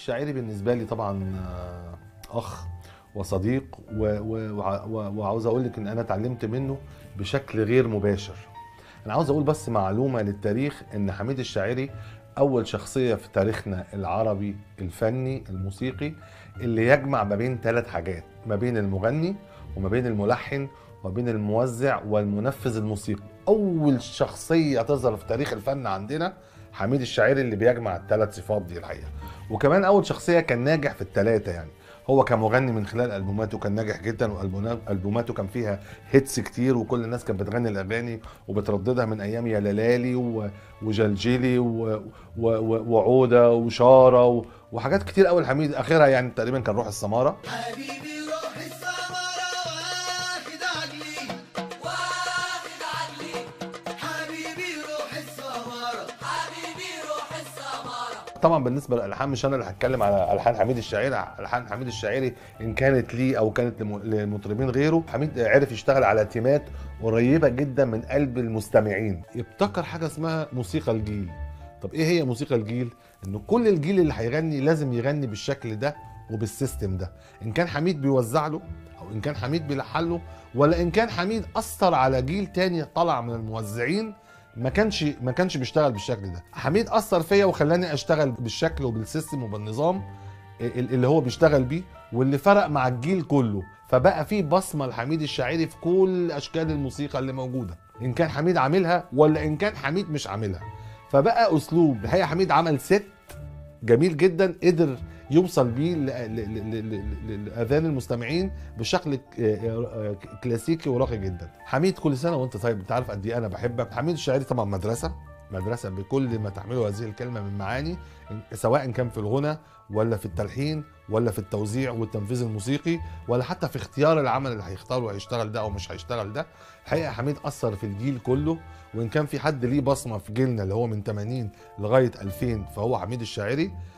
الشاعري بالنسبه لي طبعا آه، اخ وصديق و- و- وع- و- وعاوز اقول لك ان انا اتعلمت منه بشكل غير مباشر انا عاوز اقول بس معلومه للتاريخ ان حميد الشاعري اول شخصيه في تاريخنا العربي الفني الموسيقي اللي يجمع ما بين ثلاث حاجات ما بين المغني وما بين الملحن وما بين الموزع والمنفذ الموسيقي اول شخصيه تظهر في تاريخ الفن عندنا حميد الشاعري اللي بيجمع الثلاث صفات دي الحقيقه وكمان اول شخصيه كان ناجح في الثلاثه يعني هو كمغني من خلال البوماته كان ناجح جدا والبوماته كان فيها هيتس كتير وكل الناس كانت بتغني الاغاني وبترددها من ايام يا لالالي و- وجلجلي و- و- و- وعوده وشاره و- وحاجات كتير قوي الحميد اخرها يعني تقريبا كان روح السماره حبيبي روح السمرة واخد عقلي واخد عقلي حبيبي روح السمرة حبيبي روح السمارة طبعا بالنسبه للالحان مش انا اللي هتكلم على الحان حميد الشاعري الحان حميد الشاعري ان كانت ليه او كانت لم- لمطربين غيره حميد عرف يشتغل على تيمات قريبه جدا من قلب المستمعين يبتكر حاجه اسمها موسيقى الجيل طب ايه هي موسيقى الجيل ان كل الجيل اللي هيغني لازم يغني بالشكل ده وبالسيستم ده ان كان حميد بيوزع له او ان كان حميد بيلحن له ولا ان كان حميد اثر على جيل تاني طلع من الموزعين ما كانش ما كانش بيشتغل بالشكل ده حميد اثر فيا وخلاني اشتغل بالشكل وبالسيستم وبالنظام ال- اللي هو بيشتغل بيه واللي فرق مع الجيل كله فبقى في بصمه لحميد الشاعري في كل اشكال الموسيقى اللي موجوده ان كان حميد عاملها ولا ان كان حميد مش عاملها فبقى اسلوب هي حميد عمل ست جميل جدا قدر يوصل بيه ل- ل- ل- ل- ل- لاذان المستمعين بشكل ك- آه، كلاسيكي وراقي جدا حميد كل سنه وانت طيب انت عارف قد ايه انا بحبك حميد الشاعري طبعا مدرسه مدرسه بكل ما تحمله هذه الكلمه من معاني سواء كان في الغنى ولا في التلحين ولا في التوزيع والتنفيذ الموسيقي ولا حتى في اختيار العمل اللي هيختاره وهيشتغل ده او مش هيشتغل ده الحقيقه حميد اثر في الجيل كله وان كان في حد ليه بصمه في جيلنا اللي هو من 80 لغايه 2000 فهو حميد الشاعري